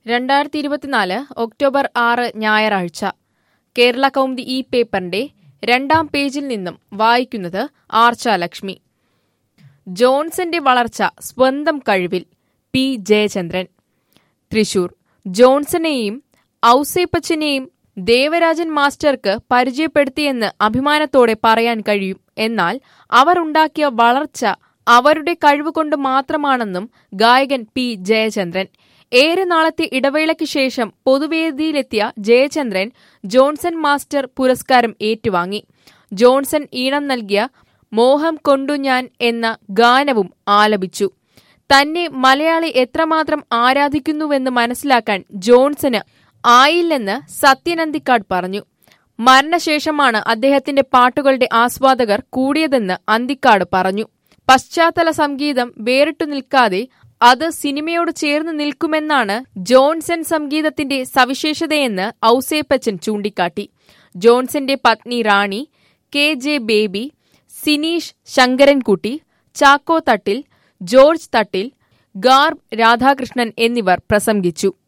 രണ്ടായിരത്തി ഇരുപത്തിനാല് ഒക്ടോബർ ആറ് ഞായറാഴ്ച കേരള കൗമുദി ഈ പേപ്പറിന്റെ രണ്ടാം പേജിൽ നിന്നും വായിക്കുന്നത് ആർച്ച ലക്ഷ്മി ജോൺസന്റെ വളർച്ച സ്വന്തം കഴിവിൽ പി ജയചന്ദ്രൻ തൃശൂർ ജോൺസണെയും ഔസേപ്പച്ചനെയും ദേവരാജൻ മാസ്റ്റർക്ക് പരിചയപ്പെടുത്തിയെന്ന് അഭിമാനത്തോടെ പറയാൻ കഴിയും എന്നാൽ അവർ ഉണ്ടാക്കിയ വളർച്ച അവരുടെ കഴിവുകൊണ്ട് മാത്രമാണെന്നും ഗായകൻ പി ജയചന്ദ്രൻ ഏറെ നാളത്തെ ഇടവേളയ്ക്ക് ശേഷം പൊതുവേദിയിലെത്തിയ ജയചന്ദ്രൻ ജോൺസൺ മാസ്റ്റർ പുരസ്കാരം ഏറ്റുവാങ്ങി ജോൺസൺ ഈണം നൽകിയ മോഹം കൊണ്ടു ഞാൻ എന്ന ഗാനവും ആലപിച്ചു തന്നെ മലയാളി എത്രമാത്രം ആരാധിക്കുന്നുവെന്ന് മനസ്സിലാക്കാൻ ജോൺസന് ആയില്ലെന്ന് സത്യനന്ദിക്കാട് പറഞ്ഞു മരണശേഷമാണ് അദ്ദേഹത്തിന്റെ പാട്ടുകളുടെ ആസ്വാദകർ കൂടിയതെന്ന് അന്തിക്കാട് പറഞ്ഞു പശ്ചാത്തല സംഗീതം വേറിട്ടു നിൽക്കാതെ അത് സിനിമയോട് ചേർന്ന് നിൽക്കുമെന്നാണ് ജോൺസൺ സംഗീതത്തിന്റെ സവിശേഷതയെന്ന് ഔസേപ്പച്ചൻ ചൂണ്ടിക്കാട്ടി ജോൺസന്റെ പത്നി റാണി കെ ജെ ബേബി സിനീഷ് ശങ്കരൻകുട്ടി ചാക്കോ തട്ടിൽ ജോർജ് തട്ടിൽ ഗാർബ് രാധാകൃഷ്ണൻ എന്നിവർ പ്രസംഗിച്ചു